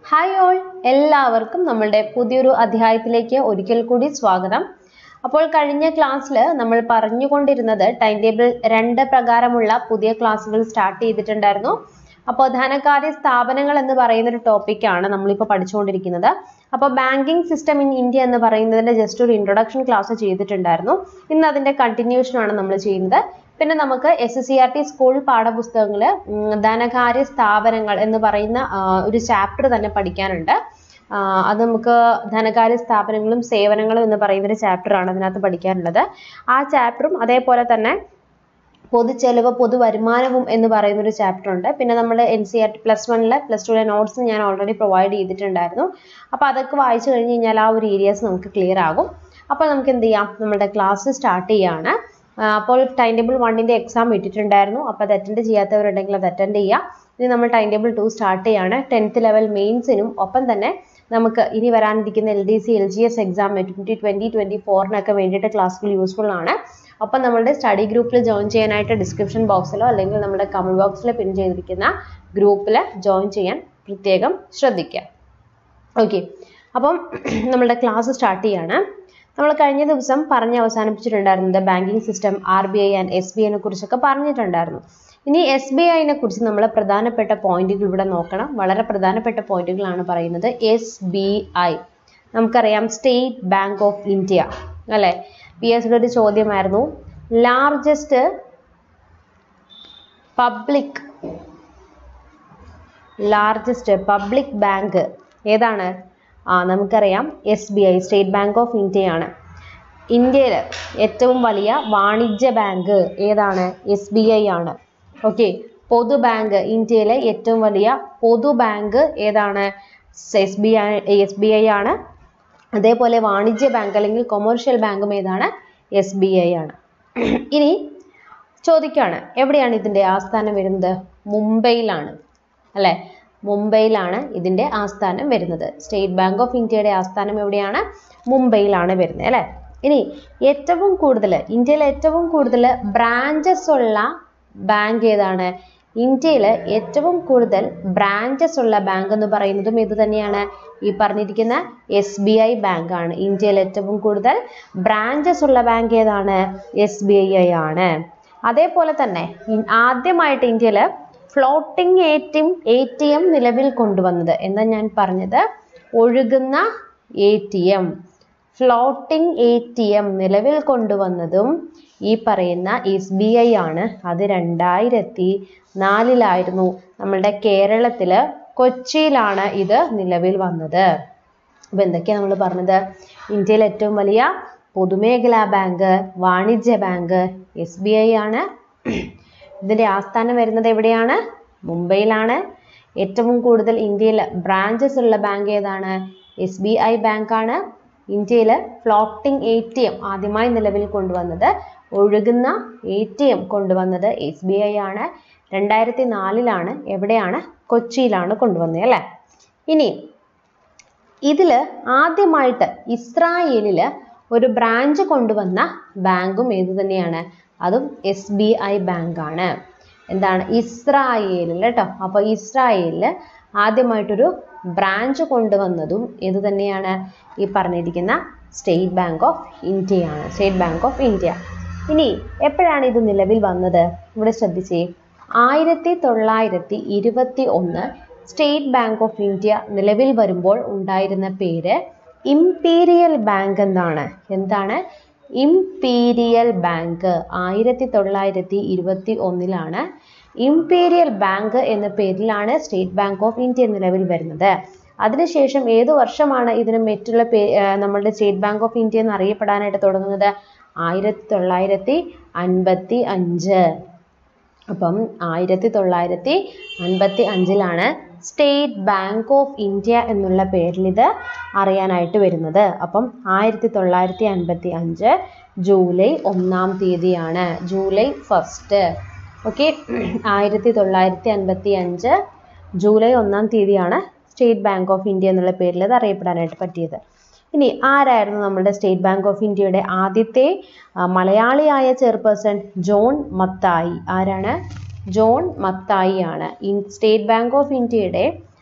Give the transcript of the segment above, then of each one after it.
hi all എല്ലാവർക്കും നമ്മളുടെ പുതിയൊരു അധ്യായത്തിലേക്ക് ഒരിക്കൽ കൂടി സ്വാഗതം അപ്പോൾ കഴിഞ്ഞ ക്ലാസ്സിൽ നമ്മൾ പറഞ്ഞുകൊണ്ടിരുന്നത് ടൈം ടേബിൾ രണ്ട് പ്രകാരമുള്ള പുതിയ ക്ലാസ്സുകൾ സ്റ്റാർട്ട് ചെയ്തിട്ടുണ്ടായിരുന്നു അപ്പോൾ ധനകാര്യ സ്ഥാപനങ്ങൾ എന്ന് പറയുന്ന ഒരു ടോപ്പിക്കാണ് നമ്മളിപ്പോൾ പഠിച്ചുകൊണ്ടിരിക്കുന്നത് അപ്പോൾ ബാങ്കിങ് സിസ്റ്റം ഇൻ ഇന്ത്യ എന്ന് പറയുന്നതിന്റെ ജസ്റ്റ് ഒരു ഇൻട്രൊഡക്ഷൻ ക്ലാസ് ചെയ്തിട്ടുണ്ടായിരുന്നു ഇന്ന് അതിന്റെ കണ്ടിന്യൂഷൻ ആണ് നമ്മൾ ചെയ്യുന്നത് പിന്നെ നമുക്ക് S S C R T school പാഠപുസ്തകങ്ങൾ ധനകാര്യ സ്ഥാപനങ്ങൾ എന്ന് പറയുന്ന ആ, ഒരു ചാപ്റ്റർ തന്നെ പഠിക്കാനുണ്ട് ആ, അത് നമുക്ക് ധനകാര്യ സ്ഥാപനങ്ങളും സേവനങ്ങളും എന്ന് പറയുന്ന ഒരു ചാപ്റ്റർ ആണ് അതിനകത്ത് പഠിക്കാനുള്ളത് ആ ചാപ്റ്ററും അതേപോലെ തന്നെ പൊതുചെലവ് പൊതുവരുമാനവും എന്ന് പറയുന്ന ഒരു ചാപ്റ്റർ ഉണ്ട് പിന്നെ നമ്മൾ N C R T plus വണ്ണിലെ പ്ലസ് ടുവിലെ നോട്ട്സ് ഞാൻ ഓൾറെഡി പ്രൊവൈഡ് ചെയ്തിട്ടുണ്ടായിരുന്നു അപ്പോൾ അതൊക്കെ വായിച്ചു കഴിഞ്ഞ് കഴിഞ്ഞാൽ ആ ഒരു ഏരിയാസ് നമുക്ക് ക്ലിയർ ആകും അപ്പോൾ നമുക്ക് എന്ത് ചെയ്യാം നമ്മുടെ ക്ലാസ് സ്റ്റാർട്ട് ചെയ്യാണ് ആ, അപ്പോൾ ടൈം ടേബിൾ വണ്ണിൻ്റെ എക്സാം ഇട്ടിട്ടുണ്ടായിരുന്നു അപ്പോൾ അത് അറ്റൻഡ് ചെയ്യാത്തവരുണ്ടെങ്കിൽ അത് അറ്റൻഡ് ചെയ്യാം ഇനി നമ്മൾ ടൈം ടേബിൾ ടു സ്റ്റാർട്ട് ചെയ്യാണ് ടെൻത്ത് ലെവൽ മെയിൻസിനും ഒപ്പം തന്നെ നമുക്ക് ഇനി വരാനിരിക്കുന്ന L D C L G S exam twenty twenty twenty ഫോറിനൊക്കെ വേണ്ടിയിട്ട് ക്ലാസ്സുകൾ യൂസ്ഫുൾ ആണ് ഒപ്പം നമ്മുടെ സ്റ്റഡി ഗ്രൂപ്പിൽ ജോയിൻ ചെയ്യാനായിട്ട് ഡിസ്ക്രിപ്ഷൻ ബോക്സിലോ അല്ലെങ്കിൽ നമ്മുടെ കമൻറ്റ് ബോക്സിൽ പിൻ ചെയ്തിരിക്കുന്ന ഗ്രൂപ്പിൽ ജോയിൻ ചെയ്യാൻ പ്രത്യേകം ശ്രദ്ധിക്കുക ഓക്കെ അപ്പം നമ്മളുടെ ക്ലാസ് സ്റ്റാർട്ട് ചെയ്യാണ് നമ്മൾ കഴിഞ്ഞ ദിവസം പറഞ്ഞ് അവസാനിപ്പിച്ചിട്ടുണ്ടായിരുന്നത് banking system R B I and S B ഐനെ കുറിച്ചൊക്കെ പറഞ്ഞിട്ടുണ്ടായിരുന്നു ഇനി എസ് ബി ഐനെ കുറിച്ച് നമ്മൾ പ്രധാനപ്പെട്ട പോയിന്റുകൾ ഇവിടെ നോക്കണം വളരെ പ്രധാനപ്പെട്ട പോയിന്റുകളാണ് പറയുന്നത് എസ് ബി ഐ നമുക്കറിയാം സ്റ്റേറ്റ് ബാങ്ക് ഓഫ് ഇന്ത്യ അല്ലെ പി എസ് ഒരു ചോദ്യമായിരുന്നു largest public largest public bank ഏതാണ് ആ നമുക്കറിയാം S B I State Bank of ഇന്ത്യയാണ് ഇന്ത്യയിൽ ഏറ്റവും വലിയ വാണിജ്യ ബാങ്ക് ഏതാണ് എസ് ബി ഐ ആണ് ഓക്കെ പൊതു ബാങ്ക് ഇന്ത്യയിലെ ഏറ്റവും വലിയ പൊതു ബാങ്ക് ഏതാണ് S B I S B I ആണ് അതേപോലെ വാണിജ്യ ബാങ്ക് അല്ലെങ്കിൽ കൊമേഴ്ഷ്യൽ ബാങ്കും ഏതാണ് എസ് ബി ഐ ആണ് ഇനി ചോദിക്കാണ് എവിടെയാണ് ഇതിൻ്റെ ആസ്ഥാനം വരുന്നത് മുംബൈയിലാണ് അല്ലെ മുംബൈയിലാണ് ഇതിൻ്റെ ആസ്ഥാനം വരുന്നത് സ്റ്റേറ്റ് ബാങ്ക് ഓഫ് ഇന്ത്യയുടെ ആസ്ഥാനം എവിടെയാണ് മുംബൈയിലാണ് വരുന്നത് അല്ലെ ഇനി ഏറ്റവും കൂടുതൽ ഇന്ത്യയിൽ ഏറ്റവും കൂടുതൽ ബ്രാഞ്ചസ് ഉള്ള ബാങ്ക് ഏതാണ് ഇന്ത്യയിൽ ഏറ്റവും കൂടുതൽ ബ്രാഞ്ചസ് ഉള്ള ബാങ്ക് എന്ന് പറയുന്നതും ഇത് തന്നെയാണ് ഈ പറഞ്ഞിരിക്കുന്ന എസ് ബി ഐ ബാങ്ക് ആണ് ഇന്ത്യയിൽ ഏറ്റവും കൂടുതൽ ബ്രാഞ്ചസ് ഉള്ള ബാങ്ക് ഏതാണ് എസ് ബി ഐ ആണ് അതേപോലെ തന്നെ ഇൻ- ആദ്യമായിട്ട് ഇന്ത്യയിൽ floating A T M A T M നിലവിൽ കൊണ്ടുവന്നത് എന്താ ഞാൻ പറഞ്ഞത് ഒഴുകുന്ന A T M floating A T M നിലവിൽ കൊണ്ടുവന്നതും ഈ പറയുന്ന എസ് ബി ഐ ആണ് അത് രണ്ടായിരത്തി നാലിലായിരുന്നു നമ്മളുടെ കേരളത്തിൽ കൊച്ചിയിലാണ് ഇത് നിലവിൽ വന്നത് അപ്പോൾ എന്തൊക്കെയാണ് നമ്മൾ പറഞ്ഞത് ഇന്ത്യയിലെ ഏറ്റവും വലിയ പൊതുമേഖലാ ബാങ്ക് വാണിജ്യ ബാങ്ക് എസ് ബി ഐ ആണ് ഇതിൻ്റെ ആസ്ഥാനം വരുന്നത് എവിടെയാണ് മുംബൈയിലാണ് ഏറ്റവും കൂടുതൽ ഇന്ത്യയിൽ ബ്രാഞ്ചസ് ഉള്ള ബാങ്ക് ഏതാണ് എസ് ബി ഐ ബാങ്കാണ് ഇന്ത്യയിൽ ഫ്ലോട്ടിംഗ് എ ടി എം ആദ്യമായി നിലവിൽ കൊണ്ടുവന്നത് ഒഴുകുന്ന എ ടി എം കൊണ്ടുവന്നത് എസ് ബി ഐ ആണ് രണ്ടായിരത്തി നാലിലാണ് എവിടെയാണ് കൊച്ചിയിലാണ് കൊണ്ടുവന്നത് അല്ലേ ഇനി ഇതിൽ ആദ്യമായിട്ട് ഇസ്രായേലിൽ ഒരു ബ്രാഞ്ച് കൊണ്ടുവന്ന ബാങ്കും ഏത് തന്നെയാണ് അതും എസ് ബി ഐ ബാങ്കാണ് എന്താണ് ഇസ്രായേലിൽ കേട്ടോ അപ്പോൾ ഇസ്രായേലിൽ ആദ്യമായിട്ടൊരു ബ്രാഞ്ച് കൊണ്ടുവന്നതും ഏത് തന്നെയാണ് ഈ പറഞ്ഞിരിക്കുന്ന സ്റ്റേറ്റ് ബാങ്ക് ഓഫ് ഇന്ത്യയാണ് സ്റ്റേറ്റ് ബാങ്ക് ഓഫ് ഇന്ത്യ ഇനി എപ്പോഴാണ് ഇത് നിലവിൽ വന്നത് ഇവിടെ ശ്രദ്ധിച്ചേ ആയിരത്തി തൊള്ളായിരത്തി ഇരുപത്തി ഒന്ന് സ്റ്റേറ്റ് ബാങ്ക് ഓഫ് ഇന്ത്യ നിലവിൽ വരുമ്പോൾ ഉണ്ടായിരുന്ന പേര് ഇംപീരിയൽ ബാങ്ക് എന്നാണ് എന്താണ് ഇംപീരിയൽ ബാങ്ക് ആയിരത്തി തൊള്ളായിരത്തി ഇരുപത്തി ഒന്നിലാണ് ഇംപീരിയൽ ബാങ്ക് എന്ന പേരിലാണ് സ്റ്റേറ്റ് ബാങ്ക് ഓഫ് ഇന്ത്യ നിലവിൽ വരുന്നത് അതിനുശേഷം ഏതു വർഷമാണ് ഇതിന് മറ്റുള്ള പേ ആ, നമ്മളുടെ സ്റ്റേറ്റ് ബാങ്ക് ഓഫ് ഇന്ത്യ എന്ന് അറിയപ്പെടാനായിട്ട് തുടങ്ങുന്നത് ആയിരത്തി തൊള്ളായിരത്തി അൻപത്തി അഞ്ച് അപ്പം ആയിരത്തി തൊള്ളായിരത്തി അൻപത്തി അഞ്ചിലാണ് സ്റ്റേറ്റ് ബാങ്ക് ഓഫ് ഇന്ത്യ എന്നുള്ള പേരിൽ ഇത് അറിയാനായിട്ട് വരുന്നത് അപ്പം ആയിരത്തി തൊള്ളായിരത്തി അൻപത്തി അഞ്ച് ജൂലൈ ഒന്നാം തീയതിയാണ് ജൂലൈ ഫസ്റ്റ് ഓക്കെ ആയിരത്തി തൊള്ളായിരത്തി അൻപത്തി അഞ്ച് ജൂലൈ ഒന്നാം തീയതിയാണ് സ്റ്റേറ്റ് ബാങ്ക് ഓഫ് ഇന്ത്യ എന്നുള്ള പേരിൽ ഇത് അറിയപ്പെടാനായിട്ട് പറ്റിയത് ഇനി ആരായിരുന്നു നമ്മുടെ സ്റ്റേറ്റ് ബാങ്ക് ഓഫ് ഇന്ത്യയുടെ ആദ്യത്തെ ആ, മലയാളിയായ ചെയർപേഴ്സൺ ജോൺ മത്തായി ആരാണ് ജോൺ മത്തായി ആണ് ഇൻ സ്റ്റേറ്റ് ബാങ്ക് ഓഫ് ഇന്ത്യയുടെ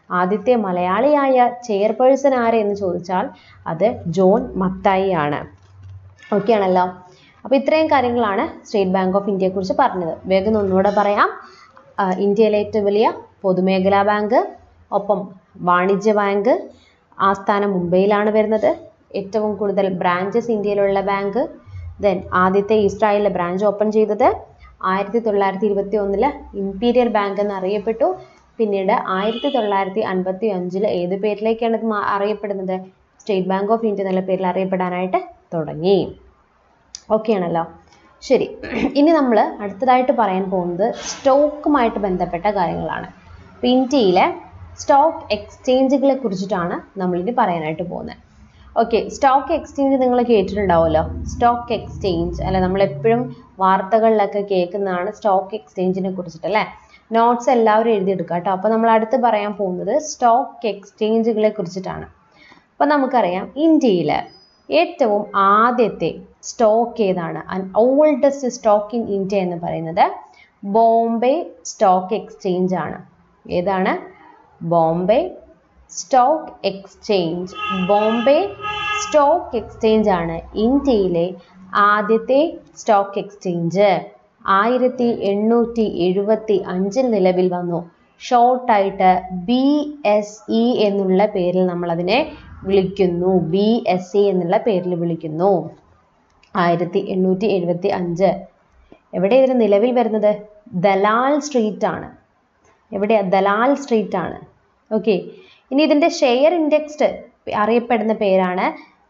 ആദ്യത്തെ മലയാളിയായ ചെയർപേഴ്സൺ ആര് എന്ന് ചോദിച്ചാൽ അത് ജോൺ മത്തായി ആണ് ഓക്കെ ആണല്ലോ അപ്പോൾ ഇത്രയും കാര്യങ്ങളാണ് സ്റ്റേറ്റ് ബാങ്ക് ഓഫ് ഇന്ത്യയെ കുറിച്ച് പറഞ്ഞത് വേഗം ഒന്നുകൂടെ പറയാം ആ, ഇന്ത്യയിലെ ഏറ്റവും വലിയ പൊതുമേഖലാ ബാങ്ക് ഒപ്പം വാണിജ്യ ബാങ്ക് ആസ്ഥാനം മുംബൈയിലാണ് വരുന്നത് ഏറ്റവും കൂടുതൽ ബ്രാഞ്ചസ് ഇന്ത്യയിലുള്ള ബാങ്ക് ദെൻ ആദ്യത്തെ ഇസ്രായേലിലെ ബ്രാഞ്ച് ഓപ്പൺ ചെയ്തത് ആയിരത്തി തൊള്ളായിരത്തി ഇരുപത്തി ഒന്നില് ഇമ്പീരിയൽ ബാങ്ക് എന്ന് അറിയപ്പെട്ടു പിന്നീട് ആയിരത്തി തൊള്ളായിരത്തി അൻപത്തി അഞ്ചിൽ ഏത് പേരിലേക്കാണ് ഇത് മാ- അറിയപ്പെടുന്നത് സ്റ്റേറ്റ് ബാങ്ക് ഓഫ് ഇന്ത്യ എന്നുള്ള പേരിൽ അറിയപ്പെടാനായിട്ട് തുടങ്ങി ഓക്കെ ആണല്ലോ ശരി ഇനി നമ്മൾ അടുത്തതായിട്ട് പറയാൻ പോകുന്നത് സ്റ്റോക്കുമായിട്ട് ബന്ധപ്പെട്ട കാര്യങ്ങളാണ് ഇപ്പം ഇന്ത്യയിലെ സ്റ്റോക്ക് എക്സ്ചേഞ്ചുകളെ കുറിച്ചിട്ടാണ് നമ്മളിനി പറയാനായിട്ട് പോകുന്നത് ഓക്കെ സ്റ്റോക്ക് എക്സ്ചേഞ്ച് നിങ്ങൾ കേട്ടിട്ടുണ്ടാവുമല്ലോ സ്റ്റോക്ക് എക്സ്ചേഞ്ച് അല്ലെ നമ്മൾ എപ്പോഴും വാർത്തകളിലൊക്കെ കേൾക്കുന്നതാണ് സ്റ്റോക്ക് എക്സ്ചേഞ്ചിനെ കുറിച്ചിട്ട് അല്ലേ നോട്ട്സ് എല്ലാവരും എഴുതിയെടുക്കുക കേട്ടോ അപ്പോൾ നമ്മൾ അടുത്ത് പറയാൻ പോകുന്നത് സ്റ്റോക്ക് എക്സ്ചേഞ്ചുകളെ കുറിച്ചിട്ടാണ് അപ്പം നമുക്കറിയാം ഇന്ത്യയിൽ ഏറ്റവും ആദ്യത്തെ സ്റ്റോക്ക് ഏതാണ് ഓൾഡസ്റ്റ് സ്റ്റോക്ക് ഇൻ ഇന്ത്യ എന്ന് പറയുന്നത് ബോംബെ സ്റ്റോക്ക് എക്സ്ചേഞ്ച് ആണ് ഏതാണ് Bombay Stock Exchange Bombay Stock exchange ആണ് ഇന്ത്യയിലെ ആദ്യത്തെ സ്റ്റോക്ക് എക്സ്ചേഞ്ച് ആയിരത്തി എണ്ണൂറ്റി എഴുപത്തി അഞ്ചിൽ നിലവിൽ വന്നു ഷോർട്ടായിട്ട് ബി എസ് ഇ എന്നുള്ള പേരിൽ നമ്മൾ അതിനെ വിളിക്കുന്നു ബി എസ് ഇ എന്നുള്ള പേരിൽ വിളിക്കുന്നു ആയിരത്തി എണ്ണൂറ്റി എഴുപത്തി അഞ്ച് എവിടെ ഇതിന് നിലവിൽ വരുന്നത് ദലാൽ സ്ട്രീറ്റ് ആണ് എവിടെയാ ദലാൽ സ്ട്രീറ്റ് ആണ് ഓക്കെ ഇനി ഇതിന്റെ ഷെയർ ഇൻഡെക്സ്ഡ് അറിയപ്പെടുന്ന പേരാണ്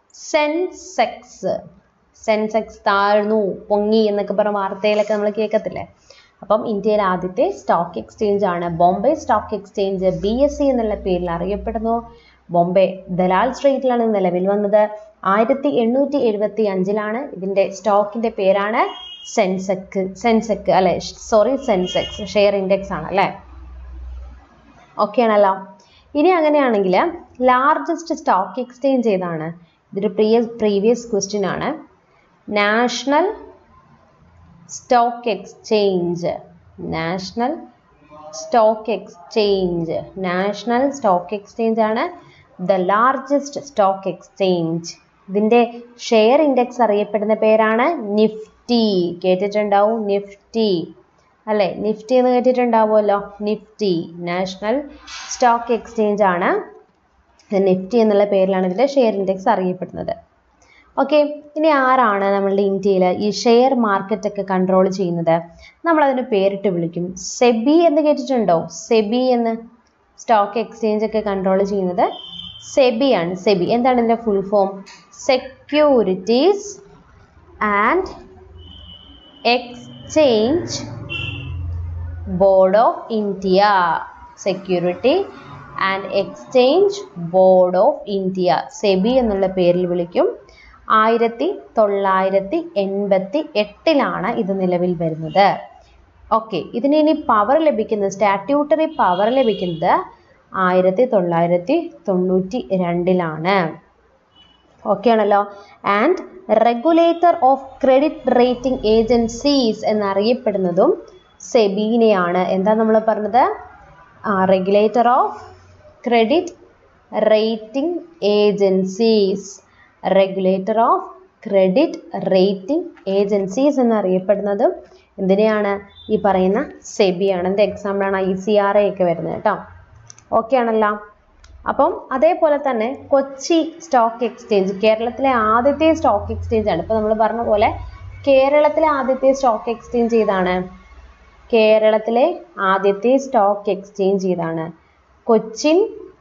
സെൻസെക്സ് സെൻസെക്സ് താഴ്ന്നു പൊങ്ങി എന്നൊക്കെ പറഞ്ഞ വാർത്തയിലൊക്കെ നമ്മൾ കേൾക്കത്തില്ലേ അപ്പം ഇന്ത്യയിലെ ആദ്യത്തെ സ്റ്റോക്ക് എക്സ്ചേഞ്ച് ആണ് Bombay Stock Exchange B S C എന്നുള്ള പേരിൽ അറിയപ്പെടുന്നു ബോംബെ ദലാൽ സ്ട്രീറ്റിലാണ് നിലവിൽ വന്നത് ആയിരത്തി എണ്ണൂറ്റി എഴുപത്തി അഞ്ചിലാണ് ഇതിന്റെ സ്റ്റോക്കിന്റെ പേരാണ് സെൻസെക് സെൻസെക് അല്ലെ സോറി സെൻസെക്സ് ഷെയർ ഇൻഡെക്സ് ആണ് അല്ലേ ഓക്കെ ആണല്ലോ ഇനി അങ്ങനെയാണെങ്കിൽ ലാർജസ്റ്റ് സ്റ്റോക്ക് എക്സ്ചേഞ്ച് ഏതാണ് ഇതൊരു പ്രിയ പ്രീവിയസ് ക്വസ്റ്റ്യൻ ആണ് National Stock Exchange National Stock Exchange National Stock exchange ആണ് ദ ലാർജസ്റ്റ് സ്റ്റോക്ക് എക്സ്ചേഞ്ച് ഇതിന്റെ ഷെയർ ഇൻഡെക്സ് അറിയപ്പെടുന്ന പേരാണ് നിഫ്റ്റി കേട്ടിട്ടുണ്ടാവും നിഫ്റ്റി അല്ലെ നിഫ്റ്റി എന്ന് കേട്ടിട്ടുണ്ടാവുമല്ലോ നിഫ്റ്റി നാഷണൽ സ്റ്റോക്ക് എക്സ്ചേഞ്ച് ആണ് നിഫ്റ്റി എന്നുള്ള പേരിലാണ് ഇതിന്റെ ഷെയർ ഇൻഡെക്സ് അറിയപ്പെടുന്നത് ഓക്കെ ഇനി ആരാണ് നമ്മളുടെ ഇന്ത്യയിൽ ഈ ഷെയർ മാർക്കറ്റ് ഒക്കെ കൺട്രോൾ ചെയ്യുന്നത് നമ്മൾ അതിന് പേരിട്ട് വിളിക്കും സെബി എന്ന് കേട്ടിട്ടുണ്ടോ സെബി എന്ന് സ്റ്റോക്ക് എക്സ്ചേഞ്ച് ഒക്കെ കൺട്രോൾ ചെയ്യുന്നത് സെബി ആണ് സെബി എന്താണ് ഇതിന്റെ full form Securities and Exchange Board of India Security and Exchange Board of India SEBI എന്നുള്ള പേരിൽ വിളിക്കും ആയിരത്തി തൊള്ളായിരത്തി എൺപത്തി എട്ടിലാണ് ഇത് നിലവിൽ വരുന്നത് ഓക്കെ ഇതിന് ഇനി പവർ ലഭിക്കുന്നത് സ്റ്റാറ്റ്യൂട്ടറി പവർ ലഭിക്കുന്നത് ആയിരത്തി തൊള്ളായിരത്തി തൊണ്ണൂറ്റി രണ്ടിലാണ് ഓക്കെ ആണല്ലോ and regulator of credit rating agencies എന്നറിയപ്പെടുന്നതും സെബീനെയാണ് എന്താ നമ്മൾ പറഞ്ഞത് regulator of credit rating agencies regulator of credit rating agencies എന്നറിയപ്പെടുന്നതും എന്തിനെയാണ് ഈ പറയുന്ന സെബിയാണ് എന്ത് എക്സാമ്പിളാണ് ഐ സി ആർ എ ഒക്കെ വരുന്നത് കേട്ടോ ഓക്കെ ആണല്ലോ അപ്പം അതേപോലെ തന്നെ കൊച്ചി സ്റ്റോക്ക് എക്സ്ചേഞ്ച് കേരളത്തിലെ ആദ്യത്തെ സ്റ്റോക്ക് എക്സ്ചേഞ്ച് ആണ് ഇപ്പൊ നമ്മൾ പറഞ്ഞ പോലെ കേരളത്തിലെ ആദ്യത്തെ സ്റ്റോക്ക് എക്സ്ചേഞ്ച് ഏതാണ് കേരളത്തിലെ ആദ്യത്തെ സ്റ്റോക്ക് എക്സ്ചേഞ്ച് ഏതാണ് Cochin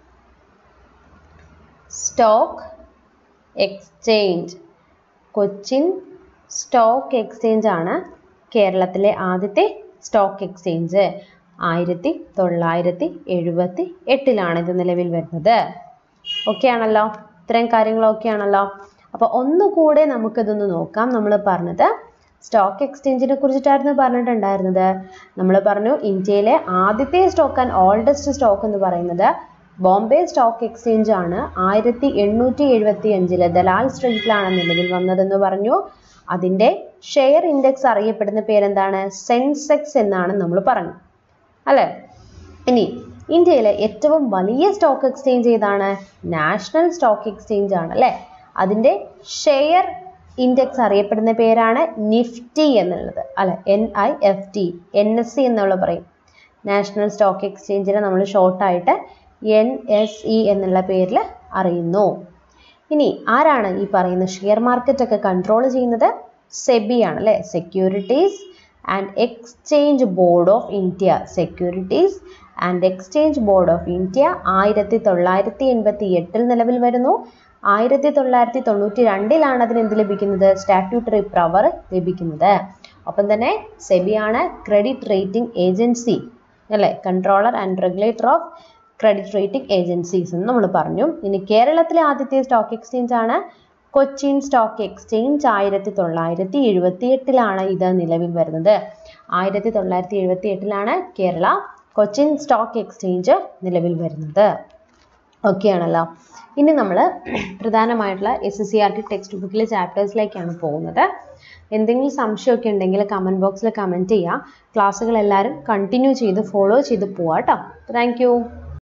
Stock Exchange Cochin Stock exchange ആണ് കേരളത്തിലെ ആദ്യത്തെ സ്റ്റോക്ക് എക്സ്ചേഞ്ച് ആയിരത്തി തൊള്ളായിരത്തി എഴുപത്തി എട്ടിലാണ് ഇത് നിലവിൽ വരുന്നത് ഓക്കെ ആണല്ലോ ഇത്രയും കാര്യങ്ങളൊക്കെ ആണല്ലോ അപ്പോൾ ഒന്നുകൂടെ നമുക്കിതൊന്ന് നോക്കാം നമ്മൾ പറഞ്ഞത് സ്റ്റോക്ക് എക്സ്ചേഞ്ചിനെ കുറിച്ചിട്ടായിരുന്നു പറഞ്ഞിട്ടുണ്ടായിരുന്നത് നമ്മൾ പറഞ്ഞു ഇന്ത്യയിലെ ആദ്യത്തെ സ്റ്റോക്ക് ആൻഡ് ഓൾഡസ്റ്റ് സ്റ്റോക്ക് എന്ന് പറയുന്നത് ബോംബെ സ്റ്റോക്ക് എക്സ്ചേഞ്ച് ആണ് ആയിരത്തി എണ്ണൂറ്റി എഴുപത്തി അഞ്ചില് ദലാൽ സ്ട്രീറ്റിലാണ് നിലവിൽ വന്നതെന്ന് പറഞ്ഞു അതിന്റെ ഷെയർ ഇൻഡെക്സ് അറിയപ്പെടുന്ന പേരെന്താണ് സെൻസെക്സ് എന്നാണ് നമ്മൾ പറഞ്ഞു അല്ലേ ഇനി ഇന്ത്യയിലെ ഏറ്റവും വലിയ സ്റ്റോക്ക് എക്സ്ചേഞ്ച് ഏതാണ് നാഷണൽ സ്റ്റോക്ക് എക്സ്ചേഞ്ച് ആണ് അല്ലേ അതിൻ്റെ ഷെയർ ഇൻഡെക്സ് അറിയപ്പെടുന്ന പേരാണ് നിഫ്റ്റി എന്നുള്ളത് അല്ലെ N I F T N S C എന്നുള്ള പറയും നാഷണൽ സ്റ്റോക്ക് എക്സ്ചേഞ്ചിനെ നമ്മൾ ഷോർട്ടായിട്ട് എൻ എസ് ഇ എന്നുള്ള പേരിൽ അറിയുന്നു ഇനി ആരാണ് ഈ പറയുന്ന ഷെയർ മാർക്കറ്റ് ഒക്കെ കൺട്രോൾ ചെയ്യുന്നത് സെബി ആണ് അല്ലേ Securities and Exchange Board of India Securities and Exchange Board of India ആയിരത്തി തൊള്ളായിരത്തി എൺപത്തി എട്ടിൽ നിലവിൽ വരുന്നു ആയിരത്തി തൊള്ളായിരത്തി തൊണ്ണൂറ്റി രണ്ടിലാണ് അതിന് എന്ത് ലഭിക്കുന്നത് സ്റ്റാറ്റ്യൂട്ടറി പവർ ലഭിക്കുന്നത് ഒപ്പം തന്നെ സെബിയാണ് ക്രെഡിറ്റ് റേറ്റിംഗ് ഏജൻസി അല്ലേ controller and regulator of credit rating agencies എന്ന് നമ്മൾ പറഞ്ഞു ഇനി കേരളത്തിലെ ആദ്യത്തെ സ്റ്റോക്ക് എക്സ്ചേഞ്ച് ആണ് കൊച്ചിൻ സ്റ്റോക്ക് എക്സ്ചേഞ്ച് ആയിരത്തി തൊള്ളായിരത്തി എഴുപത്തി എട്ടിലാണ് ഇത് നിലവിൽ വരുന്നത് ആയിരത്തി തൊള്ളായിരത്തി എഴുപത്തി എട്ടിലാണ് കേരള കൊച്ചിൻ സ്റ്റോക്ക് എക്സ്ചേഞ്ച് നിലവിൽ വരുന്നത് ഓക്കെ ആണല്ലോ ഇനി നമ്മൾ പ്രധാനമായിട്ടുള്ള S S C R T text ബുക്കിലെ ചാപ്റ്റേഴ്സിലേക്കാണ് പോകുന്നത് എന്തെങ്കിലും സംശയമൊക്കെ ഉണ്ടെങ്കിൽ കമൻറ്റ് ബോക്സിൽ കമൻറ്റ് ചെയ്യുക ക്ലാസ്സുകൾ എല്ലാവരും കണ്ടിന്യൂ ചെയ്ത് ഫോളോ ചെയ്ത് പോവാം കേട്ടോ താങ്ക്